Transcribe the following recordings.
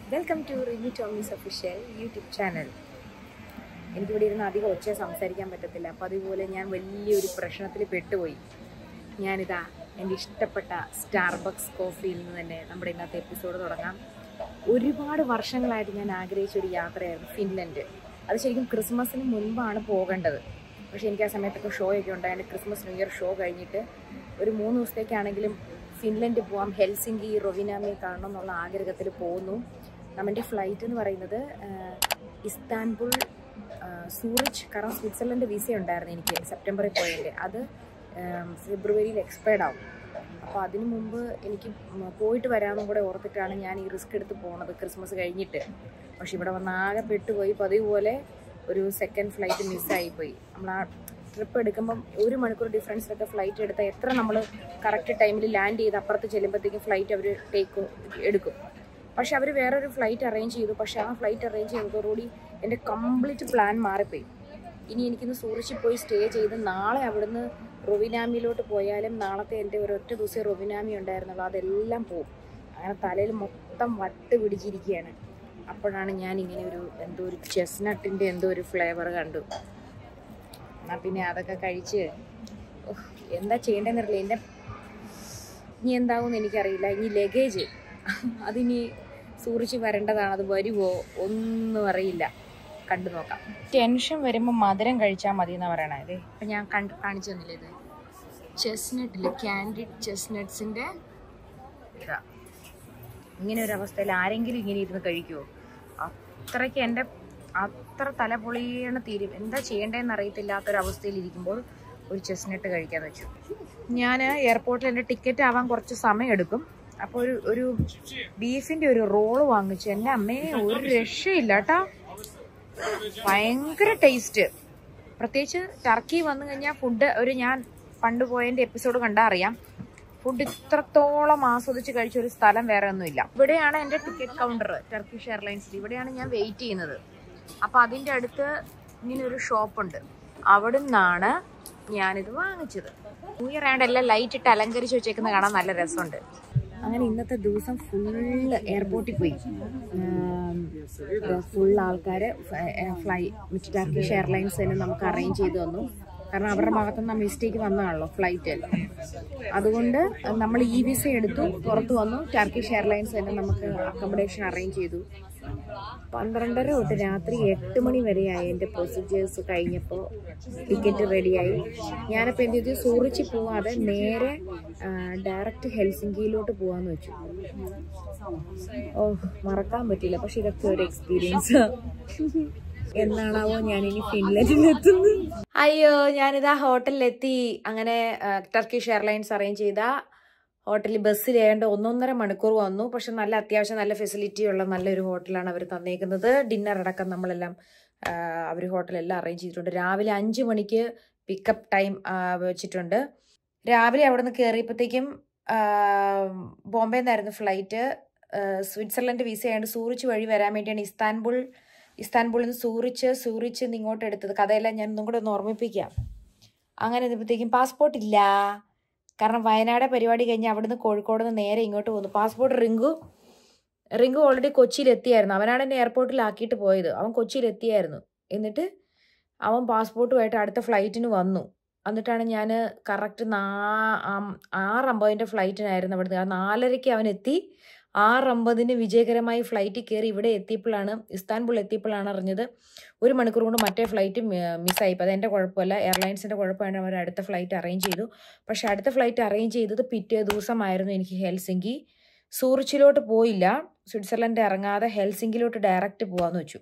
Welcome to review Tommy's official YouTube channel എനിക്കിവിടെ ഇരുന്ന് അധികം ഒച്ച സംസാരിക്കാൻ പറ്റത്തില്ല അപ്പോൾ അതുപോലെ ഞാൻ വലിയൊരു പ്രശ്നത്തിൽ പെട്ടുപോയി ഞാനിതാ എൻ്റെ ഇഷ്ടപ്പെട്ട സ്റ്റാർബക്സ് കോഫിയിൽ നിന്ന് തന്നെ നമ്മുടെ ഇന്നത്തെ എപ്പിസോഡ് തുടങ്ങാം ഒരുപാട് വർഷങ്ങളായിട്ട് ഞാൻ ആഗ്രഹിച്ച ഒരു യാത്രയായിരുന്നു ഫിൻലൻഡ് അത് ശരിക്കും ക്രിസ്മസിന് മുൻപാണ് പോകേണ്ടത് പക്ഷേ എനിക്ക് ആ സമയത്തൊക്കെ ഷോ ഒക്കെ ഉണ്ടായത് ക്രിസ്മസ് ന്യൂ ഇയർ ഷോ കഴിഞ്ഞിട്ട് ഒരു മൂന്ന് ദിവസത്തേക്കാണെങ്കിലും ഫിൻലൻഡ് പോവാം ഹെൽസിങ്കി റൊവിനാമി കാണണം എന്നുള്ള ആഗ്രഹത്തിൽ പോകുന്നു നമ്മുടെ ഫ്ലൈറ്റ് എന്ന് പറയുന്നത് ആ, ഇസ്താൻബുൾ ആ, സൂറിച്ച് കാരണം സ്വിറ്റ്സർലൻഡ് വിസ ഉണ്ടായിരുന്നു എനിക്ക് സെപ്റ്റംബറിൽ പോയതിൻ്റെ അത് ഉം, ഫെബ്രുവരിയിൽ എക്സ്പയർഡ് ആവും അപ്പോൾ അതിനു മുമ്പ് എനിക്ക് ഉം പോയിട്ട് വരാമെന്നും കൂടെ ഓർത്തിട്ടാണ് ഞാൻ ഈ റിസ്ക് എടുത്ത് പോണത് ക്രിസ്മസ് കഴിഞ്ഞിട്ട് പക്ഷെ ഇവിടെ വന്ന് ആകെ പെട്ടുപോയി പതിവ് പോലെ ഒരു സെക്കൻഡ് ഫ്ലൈറ്റ് മിസ്സായിപ്പോയി നമ്മൾ ആ ട്രിപ്പ് എടുക്കുമ്പം ഒരു മണിക്കൂർ ഡിഫറൻസിലൊക്കെ ഫ്ലൈറ്റ് എടുത്താൽ എത്ര നമ്മൾ കറക്റ്റ് ടൈമിൽ ലാൻഡ് ചെയ്ത് അപ്പുറത്ത് ചെല്ലുമ്പോഴത്തേക്കും ഫ്ലൈറ്റ് അവർ ടേക്ക് എടുക്കും പക്ഷെ അവർ വേറൊരു ഫ്ലൈറ്റ് അറേഞ്ച് ചെയ്തു പക്ഷെ ആ ഫ്ലൈറ്റ് അറേഞ്ച് ചെയ്തതോടുകൂടി എൻ്റെ കംപ്ലീറ്റ് പ്ലാൻ മാറിപ്പോയി ഇനി എനിക്കിന്ന് സൂറിച്ചിൽ പോയി സ്റ്റേ ചെയ്ത് നാളെ അവിടുന്ന് റൊവിനാമിയിലോട്ട് പോയാലും നാളത്തെ എൻ്റെ ഒരൊറ്റ ദിവസം റൊവിനാമി ഉണ്ടായിരുന്നുള്ളൂ അതെല്ലാം പോവും അങ്ങനെ തലയിൽ മൊത്തം വട്ട് പിടിച്ചിരിക്കുകയാണ് അപ്പോഴാണ് ഞാൻ ഇങ്ങനെ ഒരു എന്തോ ഒരു ചെസ്നട്ടിൻ്റെ എന്തോ ഒരു ഫ്ലേവർ കണ്ടു എന്നാൽ പിന്നെ അതൊക്കെ കഴിച്ച് ഉഫ്, എന്താ ചെയ്യേണ്ടതെന്നറിയില്ല എൻ്റെ ഇനി എന്താവുമെന്ന് എനിക്കറിയില്ല ഇനി ലഗേജ് അതിനി സൂറിച്ച് വരേണ്ടതാണ് അത് വരുമോ ഒന്നും അറിയില്ല കണ്ടു നോക്കാം ടെൻഷൻ വരുമ്പോൾ മധുരം കഴിച്ചാൽ മതി എന്നാണ് പറയണത് ഇത് ഇപ്പം ഞാൻ കണ്ട് കാണിച്ചു തന്നില്ലേ ഇത് ചെസ്നട്ടില് ക്യാൻഡിഡ് ചെസ്നട്ട്സിൻ്റെ ഇതാ ഇങ്ങനെ ഒരു അവസ്ഥയിൽ ആരെങ്കിലും ഇങ്ങനെ ഇരുന്ന് കഴിക്കുമോ അത്രയ്ക്ക് എൻ്റെ അത്ര തല പൊളിയണ തീരും എന്താ ചെയ്യേണ്ടതെന്ന് അറിയത്തില്ലാത്തൊരവസ്ഥയിൽ ഇരിക്കുമ്പോൾ ഒരു ചെസ്നട്ട് കഴിക്കാന്ന് വെച്ചു ഞാൻ എയർപോർട്ടിൽ എൻ്റെ ടിക്കറ്റ് ആവാൻ കുറച്ച് സമയം എടുക്കും അപ്പോൾ ഒരു ഒരു ബീഫിൻ്റെ ഒരു റോള് വാങ്ങിച്ചു എൻ്റെ അമ്മയെ ഒരു രക്ഷയില്ല കേട്ടോ ഭയങ്കര ടേസ്റ്റ് പ്രത്യേകിച്ച് ടർക്കി വന്നു കഴിഞ്ഞാൽ ഫുഡ് ഒരു ഞാൻ പണ്ട് പോയതിൻ്റെ എപ്പിസോഡ് കണ്ടാൽ അറിയാം ഫുഡ് ഇത്രത്തോളം ആസ്വദിച്ച് കഴിച്ച ഒരു സ്ഥലം വേറെ ഒന്നുമില്ല ഇവിടെയാണ് എൻ്റെ ടിക്കറ്റ് കൗണ്ടർ ടർക്കിഷ് എയർലൈൻസിൽ ഇവിടെയാണ് ഞാൻ വെയിറ്റ് ചെയ്യുന്നത് അപ്പോൾ അതിൻ്റെ അടുത്ത് ഇങ്ങനെ ഒരു ഷോപ്പുണ്ട് അവിടെ നിന്നാണ് ഞാനിത് വാങ്ങിച്ചത് ന്യൂ ഇയർ ആയതുകൊണ്ട് എല്ലാം ലൈറ്റ് ഇട്ട് അലങ്കരിച്ച് വെച്ചേക്കുന്ന കാണാൻ നല്ല രസമുണ്ട് അങ്ങനെ ഇന്നത്തെ ദിവസം ഫുള്ള് എയർപോർട്ടിൽ പോയി ഫുൾ ആൾക്കാർ ഫ്ലൈ മിറ്റ് ടർക്കിഷ് എയർലൈൻസ് തന്നെ നമുക്ക് അറേഞ്ച് ചെയ്ത് തന്നു കാരണം അവരുടെ ഭാഗത്തുനിന്ന് മിസ്റ്റേക്ക് വന്നതാണല്ലോ ഫ്ലൈറ്റ് അതുകൊണ്ട് നമ്മൾ ഇ വിസ എടുത്തു പുറത്ത് വന്നു ടർക്കിഷ് എയർലൈൻസ് തന്നെ നമുക്ക് അക്കോമഡേഷൻ അറേഞ്ച് ചെയ്തു പന്ത്രണ്ടര തൊട്ട് രാത്രി എട്ട് മണി വരെയായി എൻ്റെ പ്രൊസീജിയേഴ്സ് കഴിഞ്ഞപ്പോൾ ടിക്കറ്റ് റെഡിയായി ഞാനപ്പോൾ എന്ത് ചെയ്തു സൂറിച്ച് പോവാതെ നേരെ ഡയറക്റ്റ് ഹെൽസിങ്കിയിലോട്ട് പോവാന്ന് വെച്ചു ഓ മറക്കാൻ പറ്റില്ല പക്ഷെ ഇതൊക്കെ ഒരു എക്സ്പീരിയൻസ് എന്നാണാവോ ഞാനിനി ഫിൻലൻഡിലെത്തുന്നത് അയ്യോ ഞാനിതാ ഹോട്ടലിലെത്തി അങ്ങനെ ആ, ടർക്കിഷ് എയർലൈൻസ് അറേഞ്ച് ചെയ്ത ഹോട്ടലിൽ ബസ്സിലായതുകൊണ്ട് ഒന്നൊന്നര മണിക്കൂർ വന്നു പക്ഷെ നല്ല അത്യാവശ്യം നല്ല ഫെസിലിറ്റി ഉള്ള നല്ലൊരു ഹോട്ടലാണ് അവർ തന്നേക്കുന്നത് ഡിന്നർ അടക്കം നമ്മളെല്ലാം അവർ ഹോട്ടലെല്ലാം അറേഞ്ച് ചെയ്തിട്ടുണ്ട് രാവിലെ അഞ്ച് മണിക്ക് പിക്കപ്പ് ടൈം വെച്ചിട്ടുണ്ട് രാവിലെ അവിടെ നിന്ന് കയറിയപ്പോഴത്തേക്കും ബോംബെ നിന്നായിരുന്നു ഫ്ലൈറ്റ് സ്വിറ്റ്സർലൻഡ് വിസ ആയതുകൊണ്ട് സൂറിച്ച് വഴി വരാൻ വേണ്ടിയാണ് ഇസ്താൻബുൾ ഇസ്താൻബുളിൽ നിന്ന് സൂറിച്ച് സൂറിച്ച് നിന്ന് ഇങ്ങോട്ട് എടുത്തത് കഥയെല്ലാം ഞാൻ ഒന്നും കൂടെ ഒന്ന് ഓർമ്മിപ്പിക്കാം അങ്ങനെ ഇരുന്നപ്പോഴത്തേക്കും പാസ്പോർട്ട് ഇല്ല കാരണം വയനാട് പരിപാടി കഴിഞ്ഞ് അവിടുന്ന് കോഴിക്കോട് നിന്ന് നേരെ ഇങ്ങോട്ട് പോന്നു പാസ്പോർട്ട് റിങ്കു റിങ്കു ഓൾറെഡി കൊച്ചിയിൽ എത്തിയായിരുന്നു അവനാണ് എന്നെ എയർപോർട്ടിലാക്കിയിട്ട് പോയത് അവൻ കൊച്ചിയിൽ എത്തിയായിരുന്നു എന്നിട്ട് അവൻ പാസ്പോർട്ടുമായിട്ട് അടുത്ത ഫ്ലൈറ്റിന് വന്നു എന്നിട്ടാണ് ഞാൻ കറക്റ്റ് നാ ആം- ആറമ്പതിൻ്റെ ഫ്ലൈറ്റിനായിരുന്നു അവിടുന്ന് ആ നാലരയ്ക്ക് അവൻ എത്തി ആറമ്പതിന് വിജയകരമായി ഫ്ലൈറ്റിൽ കയറി ഇവിടെ എത്തിയപ്പോഴാണ് ഇസ്താൻബുൾ എത്തിയപ്പോഴാണ് അറിഞ്ഞത് ഒരു മണിക്കൂർ കൊണ്ട് മറ്റേ ഫ്ലൈറ്റ് മിസ്സായിപ്പോൾ അതെൻ്റെ കുഴപ്പമല്ല എയർലൈൻസിൻ്റെ കുഴപ്പമാണ് അവർ അടുത്ത ഫ്ലൈറ്റ് അറേഞ്ച് ചെയ്തു പക്ഷേ അടുത്ത ഫ്ലൈറ്റ് അറേഞ്ച് ചെയ്തത് പിറ്റേ ദിവസമായിരുന്നു എനിക്ക് ഹെൽസിങ്കി സൂറിച്ചിലോട്ട് പോയില്ല സ്വിറ്റ്സർലൻഡ് ഇറങ്ങാതെ ഹെൽസിങ്കിലോട്ട് ഡയറക്റ്റ് പോകാമെന്ന് വെച്ചു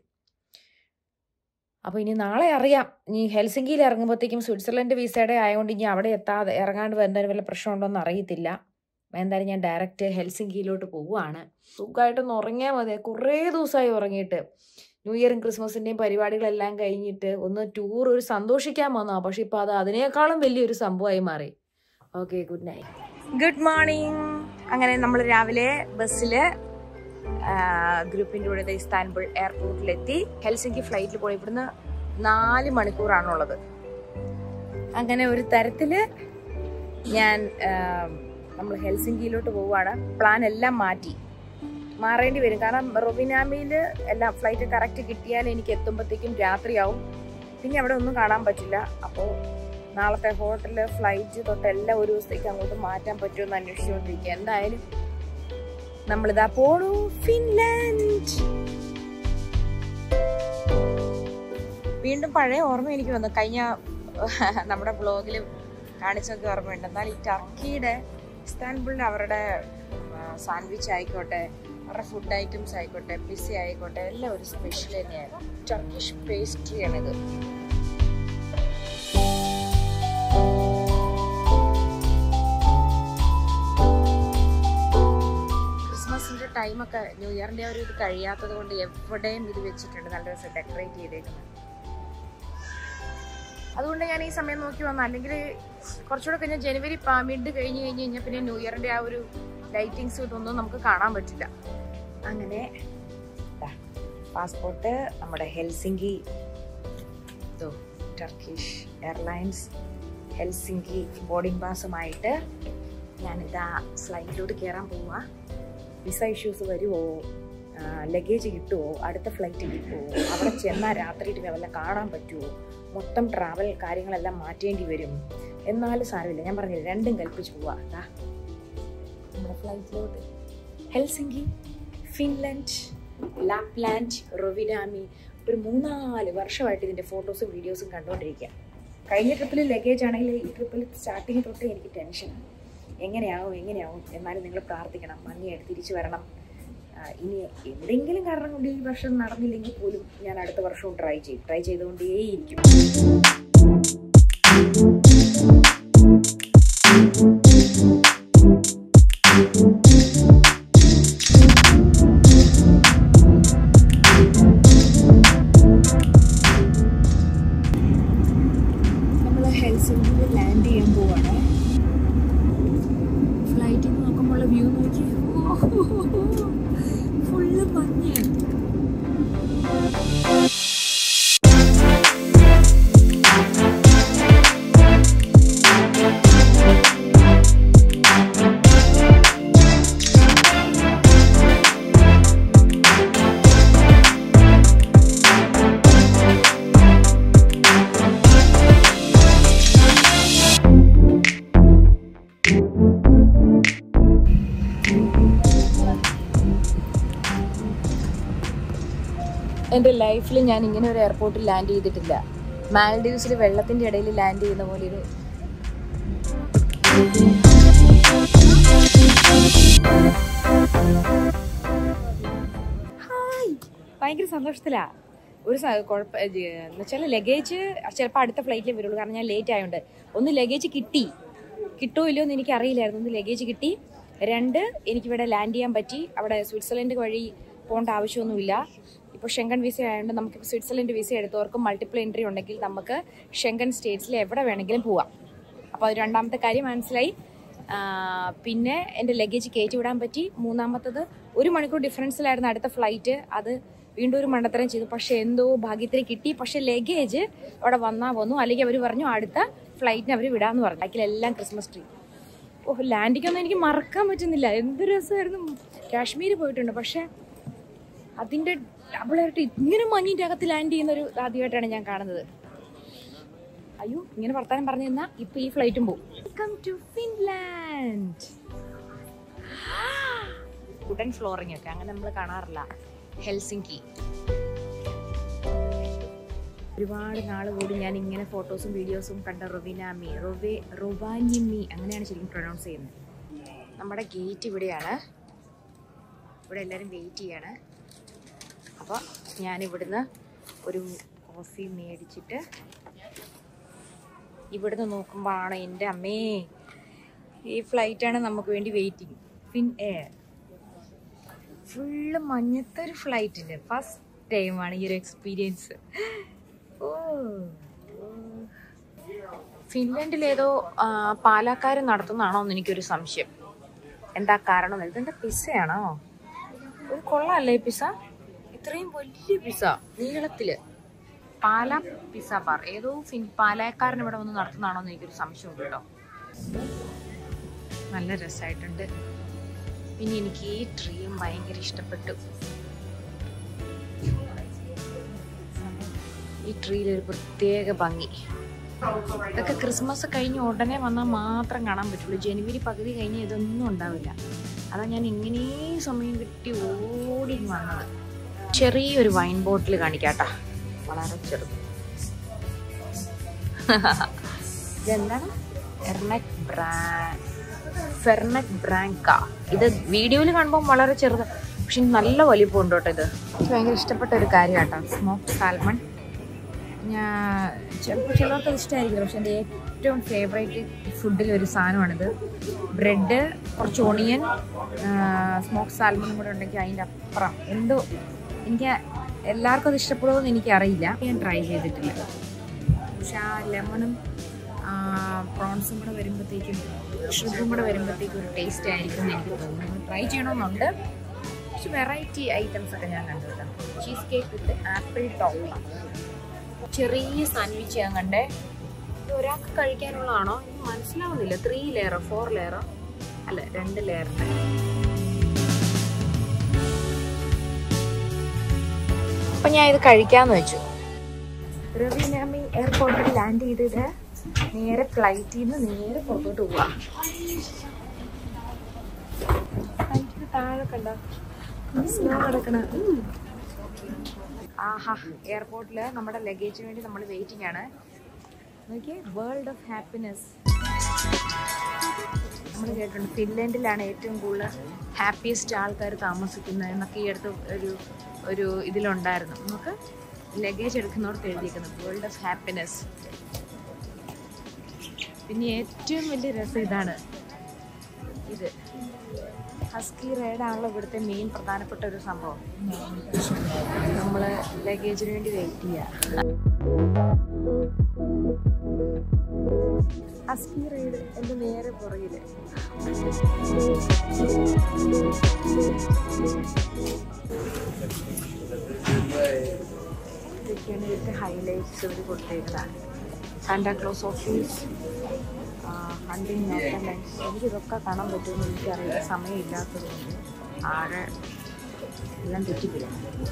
അപ്പോൾ ഇനി നാളെ അറിയാം ഇനി ഹെൽസിങ്കിയിൽ ഇറങ്ങുമ്പോഴത്തേക്കും സ്വിറ്റ്സർലൻഡ് വിസയുടെ ആയതുകൊണ്ട് ഇനി അവിടെ എത്താതെ ഇറങ്ങാണ്ട് എന്തായാലും വല്ല പ്രശ്നമുണ്ടോ എന്ന് അറിയത്തില്ല എന്തായാലും ഞാൻ ഡയറക്റ്റ് ഹെൽസിങ്കിയിലോട്ട് പോവുകയാണ് സുഖമായിട്ടൊന്ന് ഉറങ്ങിയാൽ മതി കുറേ ദിവസമായി ഉറങ്ങിയിട്ട് ന്യൂ ഇയറും ക്രിസ്മസിൻ്റെയും പരിപാടികളെല്ലാം കഴിഞ്ഞിട്ട് ഒന്ന് ടൂർ ഒരു സന്തോഷിക്കാൻ വന്നതാ പക്ഷെ ഇപ്പോൾ അത് അതിനേക്കാളും വലിയൊരു സംഭവമായി മാറി okay good night good morning അങ്ങനെ നമ്മൾ രാവിലെ ബസ്സിൽ ഗ്രൂപ്പിൻ്റെ കൂടെ ദേ ഇസ്താൻബുൾ എയർപോർട്ടിലെത്തി ഹെൽസിങ്കി ഫ്ലൈറ്റിൽ പോയി ഇവിടുന്ന് നാല് മണിക്കൂറാണുള്ളത് അങ്ങനെ ഒരു തരത്തില് ഞാൻ നമ്മൾ ഹെൽസിങ്കിയിലോട്ട് പോവുകയാണ് പ്ലാൻ എല്ലാം മാറ്റി മാറേണ്ടി വരും കാരണം റൊബിനാമിയിൽ എല്ലാം ഫ്ലൈറ്റ് കറക്റ്റ് കിട്ടിയാൽ എനിക്ക് എത്തുമ്പോഴത്തേക്കും രാത്രിയാവും പിന്നെ അവിടെ ഒന്നും കാണാൻ പറ്റില്ല അപ്പോൾ നാളത്തെ ഹോട്ടല് ഫ്ലൈറ്റ് തൊട്ടെല്ലാം ഒരു ദിവസത്തേക്ക് അങ്ങോട്ട് മാറ്റാൻ പറ്റുമെന്ന് അന്വേഷിച്ചുകൊണ്ടിരിക്കുക എന്തായാലും നമ്മളിതാ പോണു ഫിൻലാൻഡ് വീണ്ടും പഴയ ഓർമ്മ എനിക്ക് വന്നു കഴിഞ്ഞ നമ്മുടെ ബ്ലോഗിൽ കാണിച്ചൊക്കെ ഓർമ്മയുണ്ട് എന്നാൽ ഈ ടർക്കിയുടെ ഇസ്താൻബുളിൽ അവരുടെ സാൻഡ്വിച്ച് ആയിക്കോട്ടെ അവരുടെ ഫുഡ് ഐറ്റംസ് ആയിക്കോട്ടെ പിസ ആയിക്കോട്ടെ എല്ലാം ഒരു സ്പെഷ്യൽ തന്നെയാണ് ടർക്കിഷ് പേസ്ട്രിയാണിത് ക്രിസ്മസിന്റെ ടൈമൊക്കെ ന്യൂ ഇയറിന്റെ ഒരു ഇത് കഴിയാത്തത് കൊണ്ട് എവിടെയും ഇത് വെച്ചിട്ടുണ്ട് നല്ല രസം ഡെക്കറേറ്റ് ചെയ്തേക്കുന്നത് അതുകൊണ്ട് ഞാൻ ഈ സമയം നോക്കി വന്നു അല്ലെങ്കിൽ കുറച്ചുകൂടെ കഴിഞ്ഞാൽ ജനുവരി മിഡ് കഴിഞ്ഞ് കഴിഞ്ഞ് കഴിഞ്ഞാൽ പിന്നെ ന്യൂ ഇയറിന്റെ ആ ഒരു ലൈറ്റിങ്സ് ഇതൊന്നും നമുക്ക് കാണാൻ പറ്റില്ല അങ്ങനെ പാസ്പോർട്ട് നമ്മുടെ ഹെൽസിങ്കി ഇതോ ടർക്കിഷ് എയർലൈൻസ് ഹെൽസിങ്കി ബോർഡിംഗ് പാസുമായിട്ട് ഞാനിതാ ഫ്ലൈറ്റിലോട്ട് കയറാൻ പോവുക വിസ ഇഷ്യൂസ് വരുമോ ലഗേജ് കിട്ടുമോ അടുത്ത ഫ്ലൈറ്റ് കിട്ടുമോ അവിടെ ചെന്നാൽ രാത്രിയിട്ട് വല്ല കാണാൻ പറ്റുമോ മൊത്തം ട്രാവൽ കാര്യങ്ങളെല്ലാം മാറ്റേണ്ടി വരും എന്നാലും സാരമില്ല ഞാൻ പറഞ്ഞില്ല രണ്ടും കൽപ്പിച്ച് പോവാ അതാ നമ്മുടെ ഫ്ലൈറ്റിലോട്ട് ഹെൽസിങ്കി ഫിൻലൻഡ് ലാപ്ലാൻഡ് റൊവിനാമി ഒരു മൂന്നാല് വർഷമായിട്ട് ഇതിൻ്റെ ഫോട്ടോസും വീഡിയോസും കണ്ടുകൊണ്ടിരിക്കുക കഴിഞ്ഞ ട്രിപ്പിൽ ലഗേജ് ആണെങ്കിൽ ഈ ട്രിപ്പിൽ സ്റ്റാർട്ടിങ് തൊട്ട് എനിക്ക് ടെൻഷനാണ് എങ്ങനെയാവും എങ്ങനെയാവും എന്നാലും നിങ്ങൾ പ്രാർത്ഥിക്കണം ഭംഗിയായിട്ട് തിരിച്ചു വരണം ആ, ഇനി എന്തെങ്കിലും കാരണം കൊണ്ട് ഈ വർഷം നടന്നില്ലെങ്കിൽ പോലും ഞാൻ അടുത്ത വർഷവും ട്രൈ ചെയ്യും ട്രൈ ചെയ്തുകൊണ്ടേയിരിക്കും നമ്മൾ ഹെൽസിംഗിൽ ലാൻഡ് ചെയ്യാൻ പോവാണ് ഫ്ലൈറ്റിൽ നിന്ന് നോക്കുമ്പോൾ വ്യൂ നോക്കി ഫുള്ള് മഞ്ഞ് എൻ്റെ ലൈഫിൽ ഞാൻ ഇങ്ങനെ ഒരു എയർപോർട്ടിൽ ലാൻഡ് ചെയ്തിട്ടില്ല മാൽഡീവ്സിൽ വെള്ളത്തിൻ്റെ ഇടയിൽ ലാൻഡ് ചെയ്യുന്ന പോലെ ഒരു ഹായ് ഭയങ്കര സന്തോഷത്തിലാ ഒരു കുഴപ്പം എന്ന് വെച്ചാൽ ലഗേജ് ചിലപ്പോൾ അടുത്ത ഫ്ലൈറ്റിലേ വരുള്ളൂ കാരണം ഞാൻ ലേറ്റ് ആയതുകൊണ്ട് ഒന്ന് ലഗേജ് കിട്ടി കിട്ടുമോ ഇല്ലയോ എന്ന് എനിക്ക് അറിയില്ലായിരുന്നു ഒന്ന് ലഗേജ് കിട്ടി രണ്ട് എനിക്കിവിടെ ലാൻഡ് ചെയ്യാൻ പറ്റി അവിടെ സ്വിറ്റ്സർലൻഡ് വഴി പോകേണ്ട ആവശ്യമൊന്നുമില്ല ഇപ്പോൾ ഷെങ്കൺ വിസ ആയതുകൊണ്ട് നമുക്ക് സ്വിറ്റ്സർലൻഡ് വിസ എടുത്തവർക്ക് മൾട്ടിപ്പിൾ എൻട്രി ഉണ്ടെങ്കിൽ നമുക്ക് ഷെങ്കൺ സ്റ്റേറ്റ്സിൽ എവിടെ വേണമെങ്കിലും പോവാം അപ്പോൾ അത് രണ്ടാമത്തെ കാര്യം മനസ്സിലായി ആ, പിന്നെ എൻ്റെ ലഗേജ് കയറ്റി വിടാൻ പറ്റി മൂന്നാമത്തത് ഒരു മണിക്കൂർ ഡിഫറൻസിലായിരുന്നു അടുത്ത ഫ്ലൈറ്റ് അത് വീണ്ടും ഒരു മണ്ടത്തരം ചെയ്തു പക്ഷേ എന്തോ ഭാഗ്യത്തിന് കിട്ടി പക്ഷേ ലഗേജ് അവിടെ വന്നാൽ വന്നു അല്ലെങ്കിൽ അവർ പറഞ്ഞു അടുത്ത ഫ്ലൈറ്റിന് അവർ വിടാമെന്ന് പറഞ്ഞു ബാക്കിലെല്ലാം ക്രിസ്മസ് ട്രീ ഓ ലാൻഡിങ്ങൊന്നും എനിക്ക് മറക്കാൻ പറ്റുന്നില്ല എന്ത് രസമായിരുന്നു കാശ്മീർ പോയിട്ടുണ്ട് പക്ഷേ അതിൻ്റെ ഡബിളായിട്ട് ഇങ്ങനെ മഞ്ഞിൻ്റെ അകത്ത് ലാൻഡ് ചെയ്യുന്ന ഒരു ആദ്യമായിട്ടാണ് ഞാൻ കാണുന്നത് അയ്യോ ഇങ്ങനെ വർത്താനം പറഞ്ഞു തന്നാ ഇപ്പൊ ഈ ഫ്ലൈറ്റും പോകും welcome to Finland wooden flooring ഒക്കെ അങ്ങനെ നമ്മൾ കാണാറില്ല ഹെൽസിങ്കി ഒരുപാട് നാൾ കൂടി ഞാൻ ഇങ്ങനെ ഫോട്ടോസും വീഡിയോസും കണ്ട റൊവിനാമി റൊവേ റൊവാനിമി അങ്ങനെയാണ് ശരിക്കും പ്രൊനൗൺസ് ചെയ്യുന്നത് നമ്മുടെ ഗേറ്റ് ഇവിടെയാണ് ഇവിടെ എല്ലാവരും വെയിറ്റ് ചെയ്യാണ് അപ്പോൾ ഞാൻ ഇവിടുന്ന് ഒരു കോഫി മേടിച്ചിട്ട് ഇവിടുന്ന് നോക്കുമ്പോഴാണ് എൻ്റെ അമ്മേ ഈ ഫ്ലൈറ്റാണ് നമുക്ക് വേണ്ടി വെയിറ്റിംഗ് ഫിൻ എയർ ഫുള്ള് മഞ്ഞത്തെ ഒരു ഫ്ലൈറ്റില് ഫസ്റ്റ് ടൈമാണ് ഈ ഒരു എക്സ്പീരിയൻസ് ഓ ഓ. ഫിൻലൻഡിലേതോ ആ, പാലക്കാർ നടത്തുന്നതാണോ എന്ന് എനിക്കൊരു സംശയം എന്താ കാരണം എന്ന് ഇതെന്താ പിസ്സയാണോ ഒരു കൊള്ളാല്ലേ പിസ്സ ഇത്രയും വലിയ പിസ്സ നീളത്തില് പാല പിസ്സ ബാർ ഏതോ ഫിൻ പാലക്കാരൻ ഇവിടെ വന്ന് നടത്തുന്നതാണോ എന്ന് എനിക്കൊരു സംശയമുണ്ട് കേട്ടോ നല്ല രസമായിട്ടുണ്ട് പിന്നെ എനിക്ക് ഈ ട്രീയും ഭയങ്കര ഇഷ്ടപ്പെട്ടു ഈ ട്രീയിൽ ഒരു പ്രത്യേക ഭംഗി ഇതൊക്കെ ക്രിസ്മസ് കഴിഞ്ഞ് ഉടനെ വന്നാൽ മാത്രം കാണാൻ പറ്റുള്ളൂ ജനുവരി പകുതി കഴിഞ്ഞ് ഇതൊന്നും ഉണ്ടാവില്ല അതാ ഞാൻ ഇങ്ങനെ സമയം കിട്ടി ഓടി വന്നത് ചെറിയൊരു വൈൻ ബോട്ടിൽ കാണിക്കാട്ടാ വളരെ ചെറുത് ഇതെന്താണ് എർണക് ബ്രാ ഫെർണക് ബ്രാങ്ക ഇത് വീഡിയോയിൽ കാണുമ്പോൾ വളരെ ചെറുത് പക്ഷെ നല്ല വലിപ്പമുണ്ട് കേട്ടോ ഇത് എനിക്ക് ഭയങ്കര ഇഷ്ടപ്പെട്ട ഒരു കാര്യമാട്ടോ സ്മോക്ക് സാൽമൺ ഞാൻ ചിലപ്പോൾ ചിലർക്ക് അത് ഇഷ്ടമായിരിക്കില്ല പക്ഷെ എൻ്റെ ഏറ്റവും ഫേവറേറ്റ് ഫുഡിൽ ഒരു സാധനമാണിത് ബ്രെഡ് കുറച്ച് ഒണിയൻ സ്മോക്ക് സാൽമണും കൂടെ ഉണ്ടെങ്കിൽ അതിൻ്റെ അപ്പുറം എന്തോ എനിക്ക് എല്ലാവർക്കും അത് ഇഷ്ടപ്പെടുമെന്ന് എനിക്കറിയില്ല ഞാൻ ട്രൈ ചെയ്തിട്ടില്ല പക്ഷെ ആ ലെമണും പ്രോൺസും കൂടെ വരുമ്പോഴത്തേക്കും ഷുഗറും കൂടെ വരുമ്പോഴത്തേക്കും ഒരു ടേസ്റ്റ് ആയിരിക്കും എന്ന് എനിക്ക് തോന്നുന്നു ട്രൈ ചെയ്യണമെന്നുണ്ട് പക്ഷെ വെറൈറ്റി ഐറ്റംസ് ഒക്കെ ഞാൻ കണ്ടു കേട്ടോ ചീസ് കേക്ക് വിത്ത് ആപ്പിൾ ടോപ്പി ചെറിയ സാൻഡ്വിച്ച് ഞാൻ കണ്ടേ ഇത് ഒരാൾക്ക് കഴിക്കാനുള്ളതാണോ എനിക്ക് മനസ്സിലാവുന്നില്ല ത്രീ ലെയറോ ഫോർ ലെയറോ അല്ല രണ്ട് ലെയറിൻ്റെ അപ്പം ഞാൻ ഇത് കഴിക്കാമെന്ന് വെച്ചു രവിനാമി എയർപോർട്ടിൽ ലാൻഡ് ചെയ്തത് നേരെ ഫ്ലൈറ്റിൽ നിന്ന് നേരെ പുറത്തോട്ട് പോവാ ഫ്ലൈറ്റിന് താഴെ കണ്ട സ്നോ കിടക്കണ ആഹാ എയർപോർട്ടിൽ നമ്മുടെ ലഗേജിന് വേണ്ടി നമ്മൾ വെയിറ്റിംഗ് ആണ് നോക്കിയേ വേൾഡ് ഓഫ് ഹാപ്പിനെസ് നമ്മൾ കേട്ടിട്ടുണ്ട് ഫിൻലൻഡിലാണ് ഏറ്റവും കൂടുതൽ ഹാപ്പിയസ്റ്റ് ആൾക്കാർ താമസിക്കുന്നത് എന്നൊക്കെ ഈ അടുത്ത് ഒരു ഒരു ഇതിലുണ്ടായിരുന്നു നമുക്ക് ലഗേജ് എടുക്കുന്നവർക്ക് എഴുതിയിരിക്കുന്നത് വേൾഡ് ഓഫ് ഹാപ്പിനെസ് പിന്നെ ഏറ്റവും വലിയ രസം ഇതാണ് ഇത് ഹസ്കി റൈഡാണല്ലോ ഇവിടുത്തെ മെയിൻ പ്രധാനപ്പെട്ട ഒരു സംഭവം നമ്മൾ ലഗേജിന് വേണ്ടി വെയിറ്റ് ചെയ്യുക ഹസ്കി റൈഡ് എൻ്റെ നേരെ പുറകില് ഇതൊക്കെയാണ് ഇതിൻ്റെ ഹൈലൈറ്റ്സ് ഇവർ കൊടുത്തേക്കുന്നതാണ് Santa Claus office hunting national lines എനിക്കിതൊക്കെ കാണാൻ പറ്റുമെന്ന് എനിക്കറിയില്ല സമയമില്ലാത്തത് കൊണ്ട് ആകെ എല്ലാം തെറ്റിപ്പില്ല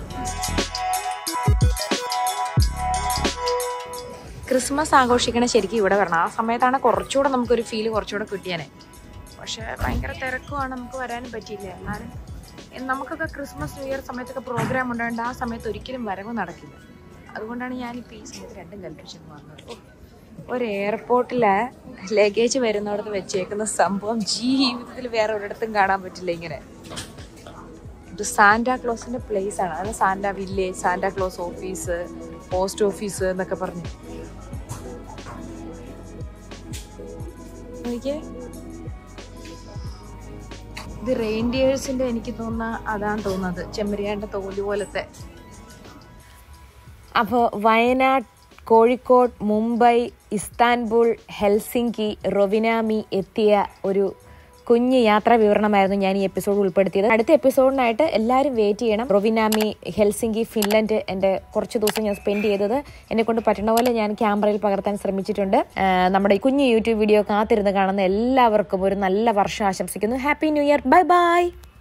ക്രിസ്മസ് ആഘോഷിക്കണ ശരിക്കും ഇവിടെ വരണം ആ സമയത്താണ് കുറച്ചുകൂടെ നമുക്കൊരു ഫീല് കുറച്ചുകൂടെ കിട്ടിയാനെ പക്ഷേ ഭയങ്കര തിരക്കുമാണ് നമുക്ക് വരാനും പറ്റിയില്ല എന്നാലും എ- നമുക്കൊക്കെ ക്രിസ്മസ് ന്യൂ ഇയർ സമയത്തൊക്കെ പ്രോഗ്രാം ഉണ്ടായതുകൊണ്ട് ആ സമയത്ത് ഒരിക്കലും വരവ് നടക്കില്ല അതുകൊണ്ടാണ് ഞാനിപ്പോൾ ഈ സമയത്ത് രണ്ടും കൽപ്പിച്ചു വന്നത് ഓ, ഒരു എയർപോർട്ടില് ലഗേജ് വരുന്നിടത്ത് വെച്ചേക്കുന്ന സംഭവം ജീവിതത്തിൽ വേറെ ഒരിടത്തും കാണാൻ പറ്റില്ല ഇങ്ങനെ ഇത് സാന്റാ ക്ലോസിന്റെ പ്ലേസ് ആണ് അതായത് Santa village Santa Claus office post office എന്നൊക്കെ പറഞ്ഞു നോക്കിയേ ഇത് റെയിൻഡിയേഴ്സിന്റെ എനിക്ക് തോന്നുന്ന അതാണ് തോന്നുന്നത് ചെമ്മരിയാന്റെ തോല് പോലത്തെ അപ്പോൾ Wayanad Kozhikode Mumbai Istanbul Helsinki Rovaniemi എത്തിയ ഒരു കുഞ്ഞ് യാത്രാ വിവരണമായിരുന്നു ഞാൻ ഈ എപ്പിസോഡ് ഉൾപ്പെടുത്തിയത് അടുത്ത എപ്പിസോഡിനായിട്ട് എല്ലാവരും വെയിറ്റ് ചെയ്യണം റൊവിനാമി ഹെൽസിങ്കി ഫിൻലൻഡ് എൻ്റെ കുറച്ച് ദിവസം ഞാൻ സ്പെൻഡ് ചെയ്തത് എന്നെ കൊണ്ട് പറ്റുന്ന പോലെ ഞാൻ ക്യാമറയിൽ പകർത്താൻ ശ്രമിച്ചിട്ടുണ്ട് ആ, നമ്മുടെ ഈ കുഞ്ഞ് യൂട്യൂബ് വീഡിയോ കാത്തിരുന്ന് കാണുന്ന എല്ലാവർക്കും ഒരു നല്ല വർഷം ആശംസിക്കുന്നു happy new year bye by